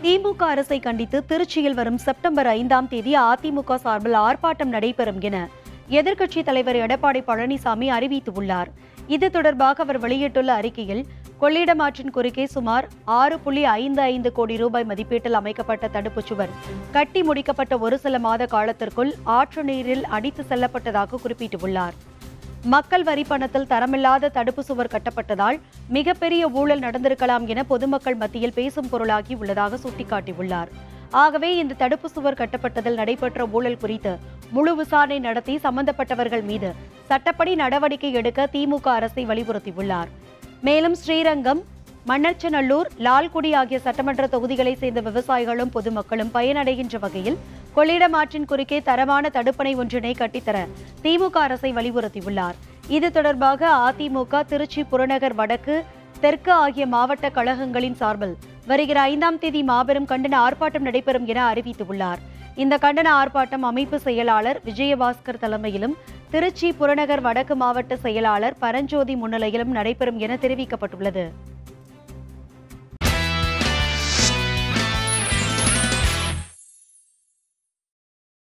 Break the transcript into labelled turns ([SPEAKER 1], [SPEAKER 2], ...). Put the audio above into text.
[SPEAKER 1] திமுக அரசை கண்டித்து திருச்சியில் வரும் செப்டம்பர் ஐந்தாம் தேதி அதிமுக சார்பில் ஆர்ப்பாட்டம் நடைபெறும் என எதிர்க்கட்சித் தலைவர் எடப்பாடி பழனிசாமி அறிவித்துள்ளார் இது தொடர்பாக அவர் வெளியிட்டுள்ள அறிக்கையில் கொள்ளிடம் ஆற்றின் குறுக்கே சுமார் ஆறு புள்ளி ஐந்து ஐந்து கோடி ரூபாய் மதிப்பீட்டில் அமைக்கப்பட்ட தடுப்புச் சுவர் கட்டி முடிக்கப்பட்ட ஒரு சில மாத காலத்திற்குள் ஆற்று நீரில் அடித்து செல்லப்பட்டதாக குறிப்பிட்டுள்ளார் மக்கள் வரி பணத்தில் தரமில்லாத தடுப்பு சுவர் கட்டப்பட்டதால் மிகப்பெரிய ஊழல் நடந்திருக்கலாம் என பொதுமக்கள் மத்தியில் பேசும் பொருளாகி உள்ளதாக சுட்டிக்காட்டியுள்ளார் ஆகவே இந்த தடுப்பு சுவர் கட்டப்பட்டதில் நடைபெற்ற ஊழல் குறித்து முழு விசாரணை நடத்தி சம்பந்தப்பட்டவர்கள் மீது சட்டப்படி நடவடிக்கை எடுக்க திமுக அரசை வலியுறுத்தியுள்ளார் மேலும் ஸ்ரீரங்கம் மன்னர்ச்சநல்லூர் லால்குடி ஆகிய சட்டமன்ற தொகுதிகளைச் சேர்ந்த விவசாயிகளும் பொதுமக்களும் பயனடைகின்ற வகையில் கொள்ளிடம் ஆற்றின் குறுக்கே தரமான தடுப்பணை ஒன்றினை கட்டித்தர திமுக அரசை வலியுறுத்தியுள்ளார் இது தொடர்பாக அதிமுக திருச்சி புறநகர் வடக்கு தெற்கு ஆகிய மாவட்ட கழகங்களின் சார்பில் வருகிற ஐந்தாம் தேதி மாபெரும் கண்டன ஆர்ப்பாட்டம் நடைபெறும் என அறிவித்துள்ளார் இந்த கண்டன ஆர்ப்பாட்டம் அமைப்பு செயலாளர் விஜயபாஸ்கர் தலைமையிலும் திருச்சி புறநகர் வடக்கு மாவட்ட செயலாளர் பரஞ்சோதி முன்னிலையிலும் நடைபெறும் என தெரிவிக்கப்பட்டுள்ளது